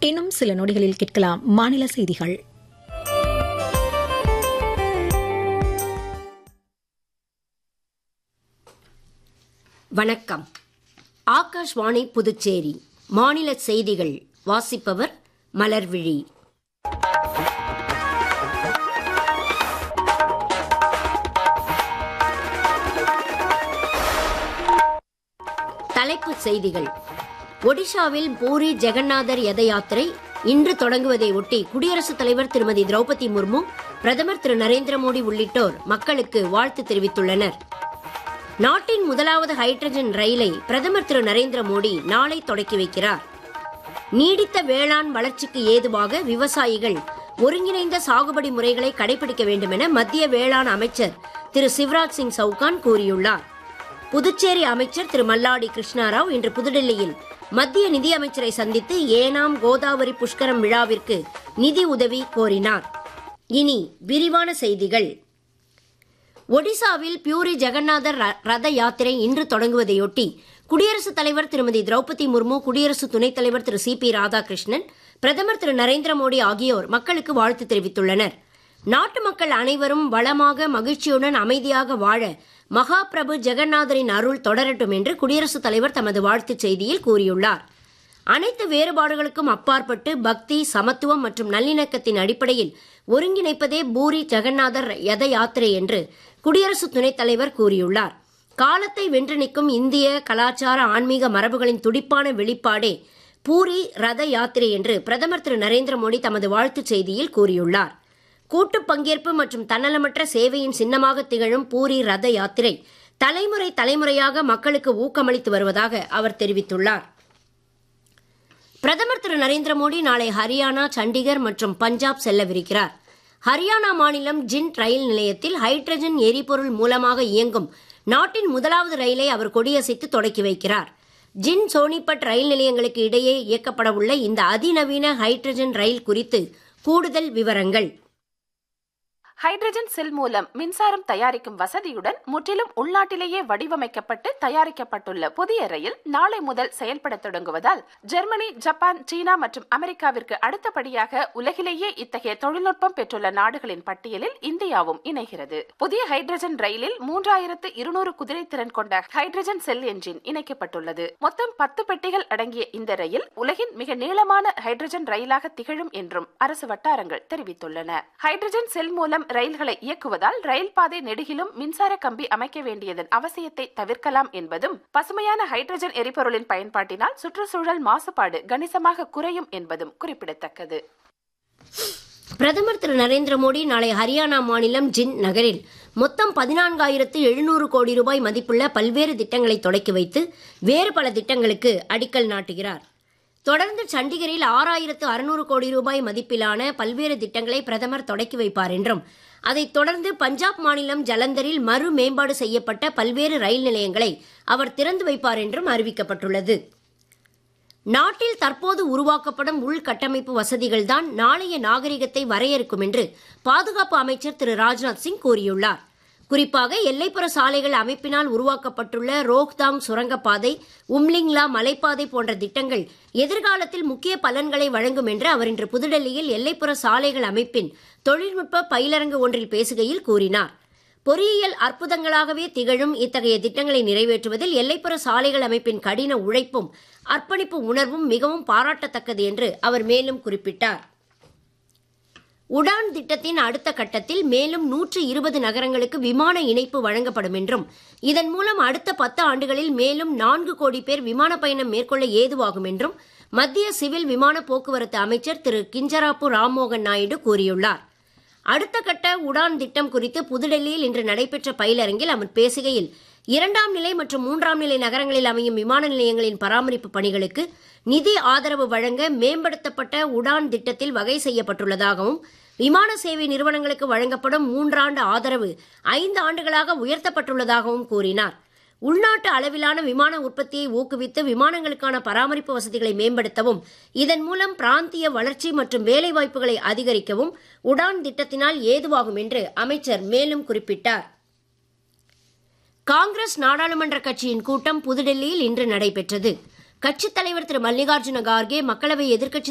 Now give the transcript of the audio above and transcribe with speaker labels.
Speaker 1: இன்னும் சில நொடிகளில் கேட்கலாம் மாநில செய்திகள்
Speaker 2: வணக்கம் ஆகாஷ்வாணி புதுச்சேரி மாநில செய்திகள் வாசிப்பவர் மலர்விழி தலைப்புச் செய்திகள் ஒடிஷாவில் பூரி ஜெகநாதர் யத யாத்திரை இன்று தொடங்குவதை ஒட்டி குடியரசுத் தலைவர் திருமதி திரௌபதி முர்மு பிரதமர் திரு நரேந்திர மோடி உள்ளிட்டோர் மக்களுக்கு வாழ்த்து தெரிவித்துள்ளனர் நாட்டின் முதலாவது ஹைட்ரஜன் ரயிலை பிரதமர் திரு நரேந்திர மோடி நாளை தொடக்கி வைக்கிறார் நீடித்த வேளாண் வளர்ச்சிக்கு ஏதுவாக விவசாயிகள் ஒருங்கிணைந்த சாகுபடி முறைகளை கடைபிடிக்க வேண்டும் என மத்திய வேளாண் அமைச்சர் திரு சிவராஜ் சிங் சவுகான் கூறியுள்ளார் புதுச்சேரி அமைச்சர் திரு மல்லாடி கிருஷ்ணாராவ் இன்று புதுடெல்லியில் மத்திய நிதியமைச்சரை சந்தித்து ஏனாம் கோதாவரி புஷ்கரம் விழாவிற்கு நிதி உதவி கோரினார் இனி விரிவான செய்திகள் ஒடிசாவில் பியூரி ஜெகநாதர் ர- ரத யாத்திரை இன்று தொடங்குவதையொட்டி குடியரசுத் தலைவர் திருமதி திரௌபதி முர்மு குடியரசு துணைத் தலைவர் திரு சி பி ராதாகிருஷ்ணன் பிரதமர் திரு நரேந்திர மோடி ஆகியோர் மக்களுக்கு வாழ்த்து தெரிவித்துள்ளனர் நாட்டு மக்கள் அனைவரும் வளமாக மகிழ்ச்சியுடன் அமைதியாக வாழ மகாபிரபு ஜெகநாதரின் அருள் தொடரட்டும் என்று குடியரசுத் தலைவர் தமது வாழ்த்துச் செய்தியில் கூறியுள்ளார் அனைத்து வேறுபாடுகளுக்கும் அப்பாற்பட்டு பக்தி சமத்துவம் மற்றும் நல்லிணக்கத்தின் அடிப்படையில் ஒருங்கிணைப்பதே பூரி ஜெகநாதர் யத யாத்திரை என்று குடியரசு துணைத் தலைவர் கூறியுள்ளார் காலத்தை வென்று நிற்கும் இந்திய கலாச்சார ஆன்மீக மரபுகளின் துடிப்பான வெளிப்பாடே பூரி ரத யாத்திரை என்று பிரதமர் திரு நரேந்திர மோடி தமது வாழ்த்துச் செய்தியில் கூறியுள்ளார் கூட்டு பங்கேற்பு மற்றும் தன்னலமற்ற சேவையின் சின்னமாக திகழும் பூரி ரத யாத்திரை தலைமுறை தலைமுறையாக மக்களுக்கு ஊக்கமளித்து வருவதாக அவர் தெரிவித்துள்ளார் பிரதமர் திரு நரேந்திர மோடி நாளை ஹரியானா சண்டிகர் மற்றும் பஞ்சாப் செல்லவிருக்கிறார் ஹரியானா மாநிலம் ஜிண்ட் ரயில் நிலையத்தில் ஹைட்ரஜன் எரிபொருள் மூலமாக இயங்கும் நாட்டின் முதலாவது ரயிலை அவர் கொடியசைத்து தொடக்கி வைக்கிறார் ஜின் சோனிபட் ரயில் நிலையங்களுக்கு இடையே இயக்கப்படவுள்ள இந்த அதிநவீன ஹைட்ரஜன் ரயில் குறித்து கூடுதல் விவரங்கள்
Speaker 3: ஹைட்ரஜன் செல் மூலம் மின்சாரம் தயாரிக்கும் வசதியுடன் முற்றிலும் உள்நாட்டிலேயே வடிவமைக்கப்பட்டு தயாரிக்கப்பட்டுள்ள புதிய ரயில் நாளை முதல் செயல்பட தொடங்குவதால் ஜெர்மனி ஜப்பான் சீனா மற்றும் அமெரிக்காவிற்கு அடுத்தபடியாக உலகிலேயே இத்தகைய தொழில்நுட்பம் பெற்றுள்ள நாடுகளின் பட்டியலில் இந்தியாவும் இணைகிறது புதிய ஹைட்ரஜன் ரயிலில் மூன்றாயிரத்து இருநூறு குதிரை திறன் கொண்ட ஹைட்ரஜன் செல் என்ஜின் இணைக்கப்பட்டுள்ளது மொத்தம் பத்து பெட்டிகள் அடங்கிய இந்த ரயில் உலகின் மிக நீளமான ஹைட்ரஜன் ரயிலாக திகழும் என்றும் அரசு வட்டாரங்கள் தெரிவித்துள்ளன ஹைட்ரஜன் செல் மூலம் ரயில்களை இயக்குவதால் ரயில் பாதை நெடுகிலும் மின்சார கம்பி அமைக்க வேண்டியதன் அவசியத்தை தவிர்க்கலாம் என்பதும் பசுமையான ஹைட்ரஜன் எரிபொருளின் பயன்பாட்டினால் சுற்றுச்சூழல் மாசுபாடு கணிசமாக குறையும் என்பதும் குறிப்பிடத்தக்கது
Speaker 2: பிரதமர் திரு நரேந்திர மோடி நாளை ஹரியானா மாநிலம் ஜின் நகரில் மொத்தம் பதினான்காயிரத்து எழுநூறு கோடி ரூபாய் மதிப்புள்ள பல்வேறு திட்டங்களை தொடக்கி வைத்து வேறு பல திட்டங்களுக்கு அடிக்கல் நாட்டுகிறார் தொடர்ந்து சண்டிகரில் ஆறாயிரத்து அறுநூறு கோடி ரூபாய் மதிப்பிலான பல்வேறு திட்டங்களை பிரதமர் தொடக்கி வைப்பார் என்றும் அதைத் தொடர்ந்து பஞ்சாப் மாநிலம் ஜலந்தரில் மறு மேம்பாடு செய்யப்பட்ட பல்வேறு ரயில் நிலையங்களை அவர் திறந்து வைப்பார் என்றும் அறிவிக்கப்பட்டுள்ளது நாட்டில் தற்போது உருவாக்கப்படும் உள்கட்டமைப்பு வசதிகள்தான் நாளைய நாகரிகத்தை வரையறுக்கும் என்று பாதுகாப்பு அமைச்சர் திரு ராஜ்நாத் சிங் கூறியுள்ளார் குறிப்பாக எல்லைப்புற சாலைகள் அமைப்பினால் உருவாக்கப்பட்டுள்ள ரோஹ்தாங் சுரங்கப்பாதை உம்லிங்லா மலைப்பாதை போன்ற திட்டங்கள் எதிர்காலத்தில் முக்கிய பலன்களை வழங்கும் என்று அவர் இன்று புதுடெல்லியில் எல்லைப்புற சாலைகள் அமைப்பின் தொழில்நுட்ப பயிலரங்கு ஒன்றில் பேசுகையில் கூறினார் பொறியியல் அற்புதங்களாகவே திகழும் இத்தகைய திட்டங்களை நிறைவேற்றுவதில் எல்லைப்புற சாலைகள் அமைப்பின் கடின உழைப்பும் அர்ப்பணிப்பு உணர்வும் மிகவும் பாராட்டத்தக்கது என்று அவர் மேலும் குறிப்பிட்டார் உடான் திட்டத்தின் அடுத்த கட்டத்தில் மேலும் நூற்று இருபது நகரங்களுக்கு விமான இணைப்பு வழங்கப்படும் என்றும் இதன் மூலம் அடுத்த பத்து ஆண்டுகளில் மேலும் நான்கு கோடி பேர் விமான பயணம் மேற்கொள்ள ஏதுவாகும் என்றும் மத்திய சிவில் விமான போக்குவரத்து அமைச்சர் திரு கிஞ்சராப்பு ராம்மோகன் நாயுடு கூறியுள்ளார் அடுத்த கட்ட உடான் திட்டம் குறித்து புதுடெல்லியில் இன்று நடைபெற்ற பயிலரங்கில் அவர் பேசுகையில் இரண்டாம் நிலை மற்றும் மூன்றாம் நிலை நகரங்களில் அமையும் விமான நிலையங்களின் பராமரிப்பு பணிகளுக்கு நிதி ஆதரவு வழங்க மேம்படுத்தப்பட்ட உடான் திட்டத்தில் வகை செய்யப்பட்டுள்ளதாகவும் விமான சேவை நிறுவனங்களுக்கு வழங்கப்படும் மூன்றாண்டு ஆதரவு ஐந்து ஆண்டுகளாக உயர்த்தப்பட்டுள்ளதாகவும் கூறினார் உள்நாட்டு அளவிலான விமான உற்பத்தியை ஊக்குவித்து விமானங்களுக்கான பராமரிப்பு வசதிகளை மேம்படுத்தவும் இதன் மூலம் பிராந்திய வளர்ச்சி மற்றும் வேலைவாய்ப்புகளை அதிகரிக்கவும் உடான் திட்டத்தினால் ஏதுவாகும் என்று அமைச்சர் மேலும் குறிப்பிட்டார் காங்கிரஸ் நாடாளுமன்ற கட்சியின் கூட்டம் புதுடெல்லியில் இன்று நடைபெற்றது கட்சித் தலைவர் திரு மல்லிகார்ஜுன கார்கே மக்களவை எதிர்க்கட்சி